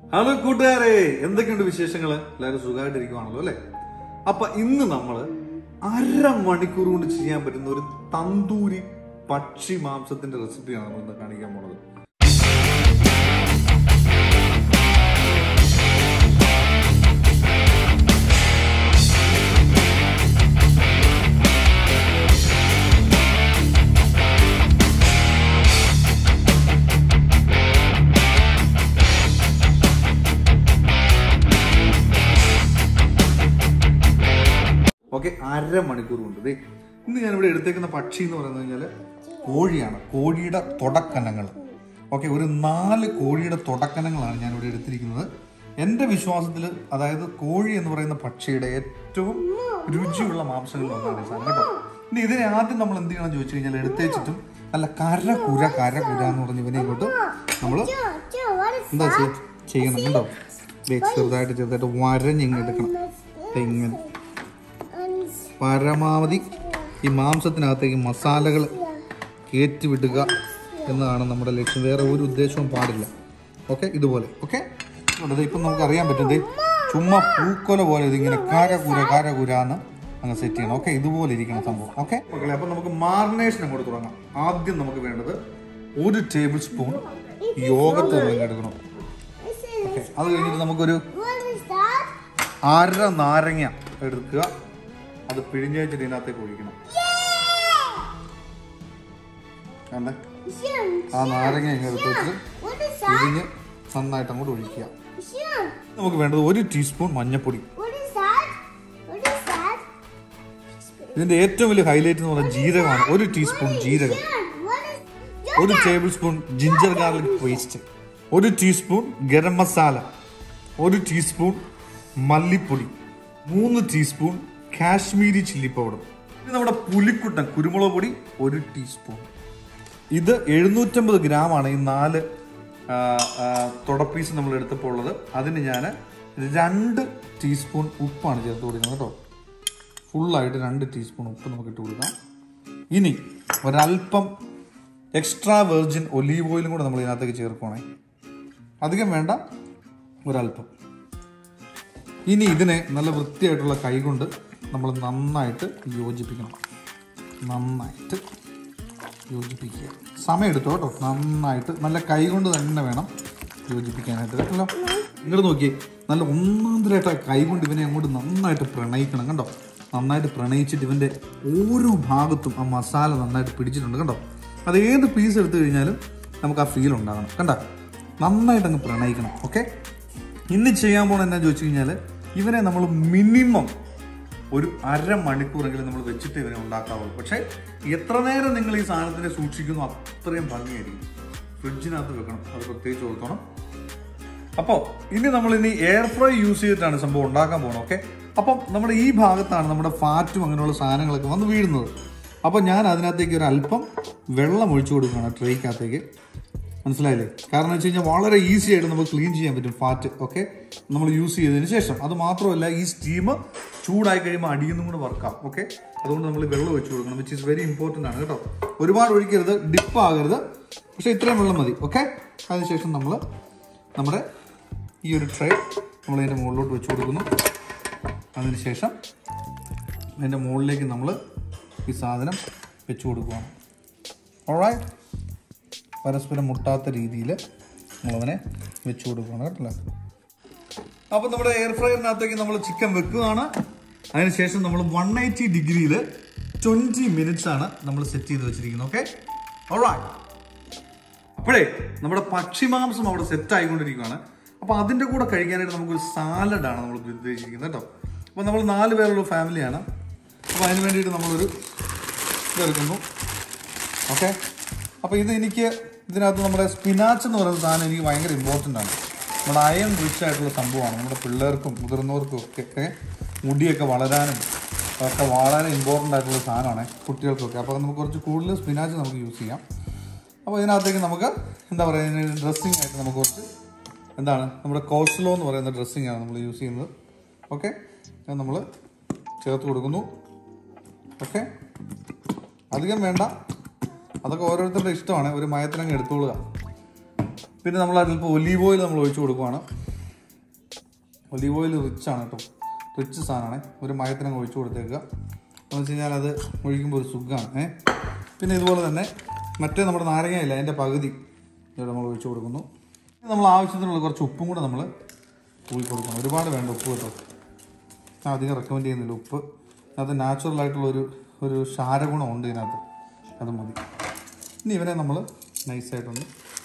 Hello കൂട്ടുകാരെ എന്തൊക്കെയുണ്ട് വിശേഷങ്ങൾ എല്ലാവരും സുഖമായിട്ടിരിക്കുവാണല്ലോ അല്ലെ അപ്പൊ ഇന്ന് നമ്മൾ അര മണിക്കൂർ കൊണ്ട് ചെയ്യാൻ പറ്റുന്ന ഒരു തന്തൂരി പക്ഷി മാംസത്തിന്റെ റെസിപ്പിയാണ് നമ്മൾ ഇന്ന് കാണിക്കാൻ പോണത് ഓക്കെ അര മണിക്കൂർ കൊണ്ട് ദേ ഇന്ന് ഞാനിവിടെ എടുത്തേക്കുന്ന പക്ഷി എന്ന് പറയുന്നത് കഴിഞ്ഞാൽ കോഴിയാണ് കോഴിയുടെ തുടക്കനങ്ങൾ ഓക്കെ ഒരു നാല് കോഴിയുടെ തുടക്കനങ്ങളാണ് ഞാനിവിടെ എടുത്തിരിക്കുന്നത് എൻ്റെ വിശ്വാസത്തിൽ അതായത് കോഴി എന്ന് പറയുന്ന പക്ഷിയുടെ ഏറ്റവും രുചിയുള്ള മാംസങ്ങളിൽ ഒന്നാണ് ഈ സാധനം കേട്ടോ ഇനി ഇതിനെ ആദ്യം നമ്മൾ എന്ത് ചെയ്യണം ചോദിച്ചു കഴിഞ്ഞാൽ എടുത്തേച്ചിട്ടും നല്ല കര കുര കര കുര എന്ന് പറഞ്ഞ് ഇവനെ ഇങ്ങോട്ട് നമ്മൾ എന്താ ചെയ്യ- ചെയ്യണം കേട്ടോ ദേ ചെറുതായിട്ട് ചെറുതായിട്ട് വരഞ്ഞിങ്ങ് എടുക്കണം ദേ ഇങ്ങനെ പരമാവധി ഈ മാംസത്തിനകത്തേക്ക് മസാലകൾ കയറ്റി വിടുക എന്നതാണ് നമ്മുടെ ലക്ഷ്യം വേറെ ഒരു ഉദ്ദേശവും പാടില്ല ഓക്കെ ഇതുപോലെ ഓക്കെ ഇപ്പം നമുക്ക് അറിയാൻ പറ്റും ദേ ചുമ്മാ പൂക്കൊല പോലെ ഇതിങ്ങനെ കാരകൂര കാരകൂര എന്ന് അങ്ങ് സെറ്റ് ചെയ്യണം ഓക്കെ ഇതുപോലെ ഇരിക്കണം സംഭവം ഓക്കെ മക്കളെ അപ്പം നമുക്ക് മാറിനേഷൻ അങ്ങോട്ട് തുടങ്ങാം ആദ്യം നമുക്ക് വേണ്ടത് ഒരു ടേബിൾ സ്പൂൺ യോഗത്ത് നമ്മൾ എടുക്കണം ഓക്കെ അത് കഴിഞ്ഞിട്ട് നമുക്കൊരു അര നാരങ്ങ എടുക്കുക അത് പിഴിഞ്ഞ് വെച്ചിട്ട് ഇതിനകത്തേക്ക് ഒഴിക്കണം കണ്ടേ ആ നാരങ്ങ ഇങ്ങനെ എടുത്ത് വെച്ച് പിഴിഞ്ഞ് നന്നായിട്ട് അങ്ങോട്ട് ഒഴിക്കുക നമുക്ക് വേണ്ടത് ഒരു ടീസ്പൂൺ മഞ്ഞൾപ്പൊടി ഇതിന്റെ ഏറ്റവും വലിയ ഹൈലൈറ്റ് എന്ന് പറയുന്നത് ജീരകമാണ് ഒരു ടീസ്പൂൺ ജീരകം ഒരു tablespoon ginger garlic paste ഒരു ടീസ്പൂൺ ഗരം മസാല ഒരു ടീസ്പൂൺ മല്ലിപ്പൊടി മൂന്ന് ടീസ്പൂൺ കാശ്മീരി ചില്ലി പൗഡർ ഇത് നമ്മുടെ പുലിക്കുട്ടൻ കുരുമുളക് പൊടി ഒരു ടീസ്പൂൺ ഇത് എഴുന്നൂറ്റമ്പത് ഗ്രാമാണ് ഈ നാല് ആ, ആ, തുടപ്പീസ് നമ്മൾ എടുത്തപ്പോൾ ഉള്ളത് അതിന് ഞാൻ രണ്ട് ടീസ്പൂൺ ഉപ്പാണ് ചേർത്ത് കൊടുക്കുന്നത് കേട്ടോ ഫുള്ളായിട്ട് രണ്ട് ടീസ്പൂൺ ഉപ്പ് നമുക്ക് ഇട്ട് കൊടുക്കാം ഇനി ഒരല്പം എക്സ്ട്രാ വെർജിൻ ഒലീവ് ഓയിലും കൂടെ നമ്മൾ ഇതിനകത്തേക്ക് ചേർക്കുവാണേ അധികം വേണ്ട ഒരല്പം ഇനി ഇതിനെ നല്ല വൃത്തിയായിട്ടുള്ള കൈകൊണ്ട് നമ്മൾ നന്നായിട്ട് യോജിപ്പിക്കണം നന്നായിട്ട് യോജിപ്പിക്കുക സമയം എടുത്തു കേട്ടോ നന്നായിട്ട് നല്ല കൈ കൊണ്ട് തന്നെ വേണം യോജിപ്പിക്കാനായിട്ട് കേട്ടല്ലോ ഇങ്ങോട്ട് നോക്കിയേ നല്ല ഒന്നാന്തരമായിട്ട് ആ കൈ കൊണ്ട് ഇവനെ അങ്ങോട്ട് നന്നായിട്ട് പ്രണയിക്കണം കണ്ടോ നന്നായിട്ട് പ്രണയിച്ചിട്ട് ഇവൻ്റെ ഓരോ ഭാഗത്തും ആ മസാല നന്നായിട്ട് പിടിച്ചിട്ടുണ്ട് കണ്ടോ അത് ഏത് പീസ് എടുത്തു കഴിഞ്ഞാലും നമുക്ക് ആ ഫീൽ ഉണ്ടാകണം കണ്ടോ നന്നായിട്ട് അങ്ങ് പ്രണയിക്കണം ഓക്കെ ഇന്ന് ചെയ്യാൻ പോണ എന്നാ ചോദിച്ചു കഴിഞ്ഞാൽ ഇവനെ നമ്മൾ മിനിമം ഒരു അര മണിക്കൂറെങ്കിലും നമ്മൾ വെച്ചിട്ട് ഇവനെ ഉണ്ടാക്കാവുള്ളൂ പക്ഷേ എത്ര നേരം നിങ്ങൾ ഈ സാധനത്തിനെ സൂക്ഷിക്കുന്നു അത്രയും ഭംഗിയായിരിക്കും ഫ്രിഡ്ജിനകത്ത് വെക്കണം അത് പ്രത്യേകിച്ച് ഓർത്തോണം അപ്പോൾ ഇനി നമ്മൾ ഇനി എയർ ഫ്രൈ യൂസ് ചെയ്തിട്ടാണ് സംഭവം ഉണ്ടാക്കാൻ പോകുന്നത് ഓക്കെ അപ്പം നമ്മുടെ ഈ ഭാഗത്താണ് നമ്മുടെ ഫാറ്റും അങ്ങനെയുള്ള സാധനങ്ങളൊക്കെ വന്ന് വീഴുന്നത് അപ്പോൾ ഞാൻ അതിനകത്തേക്ക് ഒരു അല്പം വെള്ളം ഒഴിച്ചു കൊടുക്കുകയാണ് ട്രേക്കകത്തേക്ക് മനസ്സിലായില്ലേ കാരണം വെച്ച് കഴിഞ്ഞാൽ വളരെ ഈസി ആയിട്ട് നമുക്ക് ക്ലീൻ ചെയ്യാൻ പറ്റും ഫാറ്റ് ഓക്കെ നമ്മൾ യൂസ് ചെയ്തതിന് ശേഷം അത് മാത്രമല്ല ഈ സ്റ്റീം ചൂടായി കഴിയുമ്പോൾ അടിയിൽ നിന്നും കൂടെ വർക്കാം ഓക്കെ അതുകൊണ്ട് നമ്മൾ വെള്ളം ഒഴിച്ചു കൊടുക്കണം വിച്ച് ഇസ് വെരി ഇമ്പോർട്ടൻ്റ് ആണ് കേട്ടോ ഒരുപാട് ഒഴിക്കരുത് ഡിപ്പ് ആകരുത് പക്ഷേ ഇത്രയും വെള്ളം മതി ഓക്കെ അതിനുശേഷം നമ്മൾ നമ്മുടെ ഈ ഒരു ട്രേ നമ്മൾ അതിൻ്റെ മുകളിലോട്ട് വെച്ച് കൊടുക്കുന്നു അതിനുശേഷം അതിൻ്റെ മുകളിലേക്ക് നമ്മൾ ഈ സാധനം വെച്ച് കൊടുക്കുകയാണ് ഓൾറൈറ്റ് പരസ്പരം മുട്ടാത്ത രീതിയിൽ നമ്മളവനെ വെച്ച് കൊടുക്കുകയാണ് കേട്ടല്ലോ അപ്പോൾ നമ്മുടെ എയർ ഫ്രയറിനകത്തേക്ക് നമ്മൾ ചിക്കൻ വെക്കുകയാണ് അതിനുശേഷം നമ്മൾ വൺ എയ്റ്റി ഡിഗ്രിയിൽ ട്വൻറ്റി മിനിറ്റ്സ് ആണ് നമ്മൾ സെറ്റ് ചെയ്ത് വെച്ചിരിക്കുന്നത് ഓക്കെ ഓൾറൈറ്റ് അപ്പോഴേ നമ്മുടെ പക്ഷിമാംസം അവിടെ സെറ്റ് ആയിക്കൊണ്ടിരിക്കുകയാണ് അപ്പോൾ അതിൻ്റെ കൂടെ കഴിക്കാനായിട്ട് നമുക്കൊരു സാലഡാണ് നമ്മൾ ഉദ്ദേശിക്കുന്നത് കേട്ടോ അപ്പോൾ നമ്മൾ നാല് പേരുള്ള ഫാമിലിയാണ് അപ്പോൾ അതിന് വേണ്ടിയിട്ട് നമ്മളൊരു ഇതെടുക്കുന്നു ഓക്കെ അപ്പോൾ ഇത് എനിക്ക് ഇതിനകത്ത് നമ്മുടെ സ്പിനാച്ച് എന്ന് പറയുന്ന സാധനം എനിക്ക് ഭയങ്കര ഇമ്പോർട്ടൻ്റ് ആണ് നമ്മുടെ അയൺ റിച്ച് ആയിട്ടുള്ള സംഭവമാണ് നമ്മുടെ പിള്ളേർക്കും മുതിർന്നവർക്കും ഒക്കെ ഒക്കെ മുടിയൊക്കെ വളരാനും ഒക്കെ വളരെ ഇമ്പോർട്ടൻ്റ് ആയിട്ടുള്ള സാധനമാണ് കുട്ടികൾക്കൊക്കെ അപ്പോൾ നമുക്ക് കുറച്ച് കൂടുതൽ സ്പിനാച്ച് നമുക്ക് യൂസ് ചെയ്യാം അപ്പോൾ ഇതിനകത്തേക്ക് നമുക്ക് എന്താ പറയുക ഡ്രസ്സിങ് ആയിട്ട് നമുക്ക് കുറച്ച് എന്താണ് നമ്മുടെ കോസ്ലോ എന്ന് പറയുന്ന ഡ്രസ്സിങ് ആണ് നമ്മൾ യൂസ് ചെയ്യുന്നത് ഓക്കെ അത് നമ്മൾ ചേർത്ത് കൊടുക്കുന്നു ഓക്കെ അധികം വേണ്ട അതൊക്കെ ഓരോരുത്തരുടെ ഇഷ്ടമാണ് ഒരു മയത്തിനങ്ങ് എടുത്തോളുക പിന്നെ നമ്മൾ അതിലിപ്പോൾ ഒലീവ് ഓയിൽ നമ്മൾ ഒഴിച്ചു കൊടുക്കുവാണ് ഒലിവ് ഓയിൽ റിച്ച് ആണ് കേട്ടോ റിച്ച് സാധനമാണ് ഒരു മയത്തിനങ്ങ് ഒഴിച്ചു കൊടുത്തേക്കുക എന്ന് വെച്ച് കഴിഞ്ഞാൽ അത് ഒഴിക്കുമ്പോൾ ഒരു സുഖമാണ് ഏ പിന്നെ ഇതുപോലെ തന്നെ മറ്റേ നമ്മുടെ നാരങ്ങയില്ല അതിൻ്റെ പകുതി ഇവിടെ നമ്മൾ ഒഴിച്ചു കൊടുക്കുന്നു ഇനി നമ്മൾ ആവശ്യത്തിനുള്ള കുറച്ച് ഉപ്പും കൂടെ നമ്മൾ തൂക്കി കൊടുക്കണം ഒരുപാട് വേണ്ട ഉപ്പ് കേട്ടോ ഞാൻ അധികം റെക്കമെൻഡ് ചെയ്യുന്നില്ല ഉപ്പ് അത് നാച്ചുറൽ ആയിട്ടുള്ള ഒരു ഒരു ക്ഷാരഗുണമുണ്ട് ഇതിനകത്ത് അത് മതി ഇനി ഇവനെ നമ്മൾ നൈസായിട്ടൊന്ന്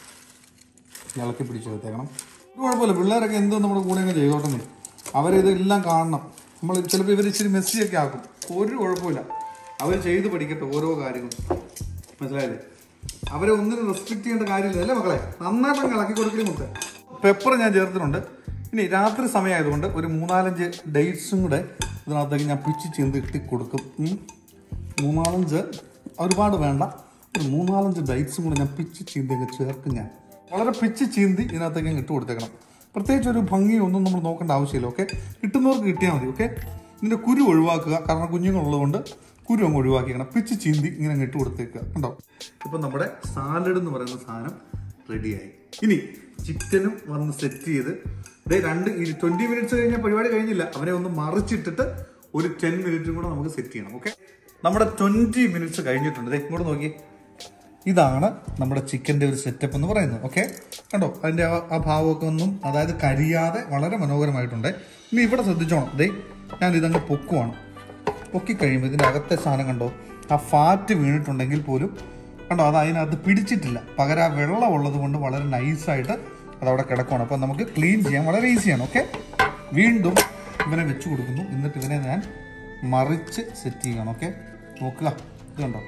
ഇളക്കി പിടിച്ച് വെത്തേക്കണം ഒരു കുഴപ്പമില്ല പിള്ളേരൊക്കെ എന്തോ നമ്മുടെ കൂടെ അങ്ങ് ചെയ്തോട്ടെ മതി അവരിതെല്ലാം കാണണം നമ്മൾ ചിലപ്പോൾ ഇവർ ഇച്ചിരി മെസ്സിയൊക്കെ ആക്കും ഒരു കുഴപ്പമില്ല അവർ ചെയ്ത് പഠിക്കട്ടെ ഓരോ കാര്യങ്ങളും മനസ്സിലായില്ലേ അവരെ ഒന്നിനും റെസ്ട്രിക്ട് ചെയ്യേണ്ട കാര്യമില്ല അല്ലേ മക്കളെ നന്നായിട്ട് അങ്ങ് ഇളക്കി കൊടുക്കലും മുത്തേ പെപ്പർ ഞാൻ ചേർത്തിട്ടുണ്ട് ഇനി രാത്രി സമയമായതുകൊണ്ട് ഒരു മൂന്നാലഞ്ച് ഡേറ്റ്സും കൂടെ ഇതിനകത്തേക്ക് ഞാൻ പിച്ച് ചീന്തി ഇട്ടി കൊടുക്കും ഉം. മൂന്നാലഞ്ച് ഒരുപാട് വേണ്ട ഒരു മൂന്നാലഞ്ച് ഡേറ്റ്സും കൂടെ ഞാൻ പിച്ച് ചീന്തി അങ്ങ് ചേർക്കും ഞാൻ വളരെ പിച്ച് ചീന്തി ഇതിനകത്തേക്ക് അങ്ങ് ഇട്ട് കൊടുത്തേക്കണം പ്രത്യേകിച്ച് ഒരു ഭംഗിയൊന്നും നമ്മൾ നോക്കേണ്ട ആവശ്യമില്ല ഓക്കെ കിട്ടുന്നവർക്ക് കിട്ടിയാൽ മതി ഓക്കെ ഇതിൻ്റെ കുരു ഒഴിവാക്കുക കാരണം കുഞ്ഞുങ്ങളുള്ളതുകൊണ്ട് കുരു അങ്ങ് ഒഴിവാക്കിക്കണം പിച്ച് ചീന്തി ഇങ്ങനെ അങ്ങ് ഇട്ട് കൊടുത്തേക്കുക കണ്ടോ ഇപ്പം നമ്മുടെ സാലഡ് എന്ന് പറയുന്ന സാധനം റെഡിയായി ഇനി ചിക്കനും വന്ന് സെറ്റ് ചെയ്ത് ദേ രണ്ട് ട്വന്റി മിനിറ്റ്സ് കഴിഞ്ഞ പരിപാടി കഴിഞ്ഞില്ല അവനെ ഒന്ന് മറിച്ചിട്ടിട്ട് ഒരു ടെൻ മിനിറ്റും കൂടെ നമുക്ക് സെറ്റ് ചെയ്യണം ഓക്കെ നമ്മുടെ ട്വന്റി മിനിറ്റ്സ് കഴിഞ്ഞിട്ടുണ്ട് ദേ ഇങ്ങോട്ട് നോക്കി ഇതാണ് നമ്മുടെ ചിക്കൻ്റെ ഒരു സെറ്റപ്പ് എന്ന് പറയുന്നത് ഓക്കെ കണ്ടോ അതിൻ്റെ ആ ആ ഭാവമൊക്കെ ഒന്നും അതായത് കരിയാതെ വളരെ മനോഹരമായിട്ടുണ്ട് ഇനി ഇവിടെ ശ്രദ്ധിച്ചോണം ദേ ഞാൻ ഇതങ്ങ് പൊക്കുവാണ് പൊക്കി കഴിയുമ്പോൾ ഇതിൻ്റെ അകത്തെ സാധനം കണ്ടോ ആ ഫാറ്റ് വീണിട്ടുണ്ടെങ്കിൽ പോലും കണ്ടോ അത് അതിനകത്ത് പിടിച്ചിട്ടില്ല പകരം ആ വെള്ളം ഉള്ളത് കൊണ്ട് വളരെ നൈസായിട്ട് അതവിടെ കിടക്കുവാണ് അപ്പം നമുക്ക് ക്ലീൻ ചെയ്യാൻ വളരെ ഈസിയാണ് ഓക്കെ വീണ്ടും ഇവനെ വെച്ച് കൊടുക്കുന്നു എന്നിട്ട് ഇവനെ ഞാൻ മറിച്ച് സെറ്റ് ചെയ്യണം ഓക്കെ നോക്കുക ഇത് കണ്ടോ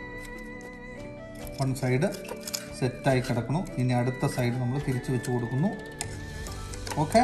വൺ സൈഡ് സെറ്റായി കിടക്കുന്നു ഇനി അടുത്ത സൈഡ് നമ്മൾ തിരിച്ച് വെച്ച് കൊടുക്കുന്നു ഓക്കെ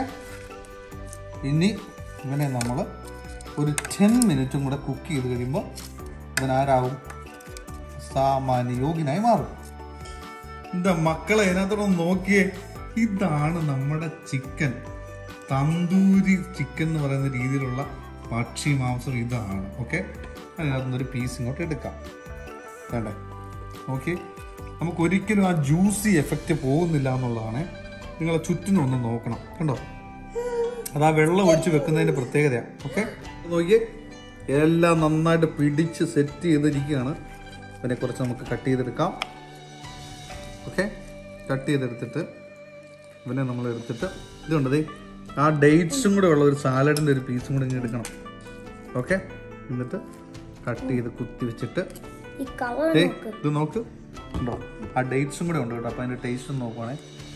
ഇനി ഇവനെ നമ്മൾ ഒരു ടെൻ മിനിറ്റും കൂടെ കുക്ക് ചെയ്ത് കഴിയുമ്പോൾ ഇതിനാരാവും സാമാന്യ യോഗ്യനായി മാറും എന്താ മക്കളെ ഇതിനകത്തോടെ നോക്കിയേ ഇതാണ് നമ്മുടെ ചിക്കൻ തന്തൂരി ചിക്കൻ എന്ന് പറയുന്ന രീതിയിലുള്ള പക്ഷി മാംസം ഇതാണ് ഓക്കെ അതിനകത്തുനിന്ന് ഒരു പീസ് ഇങ്ങോട്ട് എടുക്കാം വേണ്ടേ ഓക്കെ നമുക്ക് ഒരിക്കലും ആ ജ്യൂസി എഫക്റ്റ് പോകുന്നില്ല എന്നുള്ളതാണ് നിങ്ങളെ ചുറ്റിനും ഒന്ന് നോക്കണം കണ്ടോ അത് ആ വെള്ളം ഒഴിച്ച് വെക്കുന്നതിന്റെ പ്രത്യേകതയാണ് ഓക്കെ നോക്കിയേ എല്ലാം നന്നായിട്ട് പിടിച്ച് സെറ്റ് ചെയ്തിരിക്കുകയാണ് അതിനെ കുറച്ച് നമുക്ക് കട്ട് ചെയ്തെടുക്കാം ഓക്കെ കട്ട് ചെയ്തെടുത്തിട്ട് ഇവനെ നമ്മൾ എടുത്തിട്ട് ഇത് കണ്ടതേ ആ ഡേറ്റ്സും കൂടെ ഉള്ള ഒരു സാലഡിൻ്റെ ഒരു പീസും കൂടെ ഇങ്ങനെ എടുക്കണം ഓക്കെ എന്നിട്ട് കട്ട് ചെയ്ത് കുത്തി വെച്ചിട്ട് ഈ കളർ ദേ, ഇത് നോക്ക് ഉണ്ടോ ആ ഡേറ്റ്സും കൂടെ ഉണ്ട് കേട്ടോ അപ്പോൾ അതിൻ്റെ ടേസ്റ്റ് ഒന്ന് നോക്കുവാണേ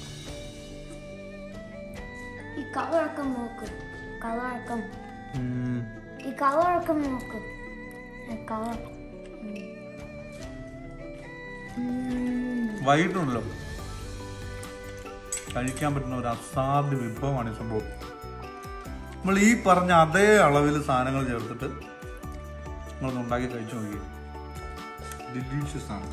ഈ കളറൊക്കെ നോക്ക് കളറൊക്കെ ഉം. ഈ കളറൊക്കെ നോക്ക് കളർ വൈകിട്ടുണ്ടല്ലോ കഴിക്കാൻ പറ്റുന്ന ഒരു അസാധ്യ വിഭവമാണ് ഈ സംഭവം നമ്മൾ ഈ പറഞ്ഞ അതേ അളവിൽ സാധനങ്ങൾ ചേർത്തിട്ട് നമ്മളൊന്ന് ഉണ്ടാക്കി കഴിച്ചു നോക്കി ഡിലീഷ്യസ് ആണ്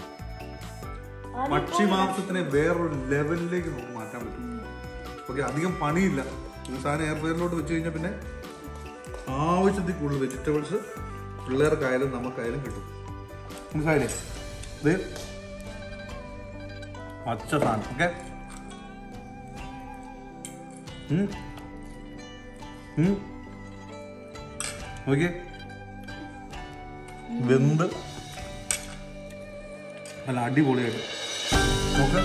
പക്ഷി മാംസത്തിനെ വേറൊരു ലെവലിലേക്ക് നമുക്ക് മാറ്റാൻ പറ്റും ഓക്കെ അധികം പണിയില്ല ഈ സാധനം എയർ ഫ്രയറിലോട്ട് വെച്ച് കഴിഞ്ഞാൽ പിന്നെ ആവശ്യത്തിൽ കൂടുതൽ വെജിറ്റബിൾസ് പിള്ളേർക്കായാലും നമുക്കായാലും കിട്ടും മനസ്സിലായില്ലേ ഇത് പച്ച സാധനം ഓക്കെ ഓക്കെ വെന്ത് നല്ല അടിപൊളിയായിട്ട് നോക്ക്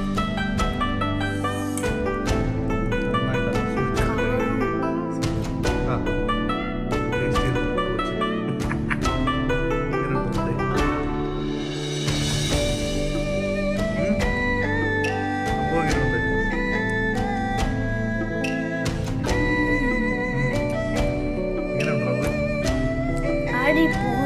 നന്നായിട്ട് ആസ്വദിച്ച്. ആ, taste ചെയ്ത് നോക്ക് കൊച്ച്. എങ്ങനെയുണ്ട് മുത്തേ? ഉം? സംഭവം എങ്ങനെയുണ്ട്? ഉം. എങ്ങനെയുണ്ട് റബ്ബ്? അടിപൊളി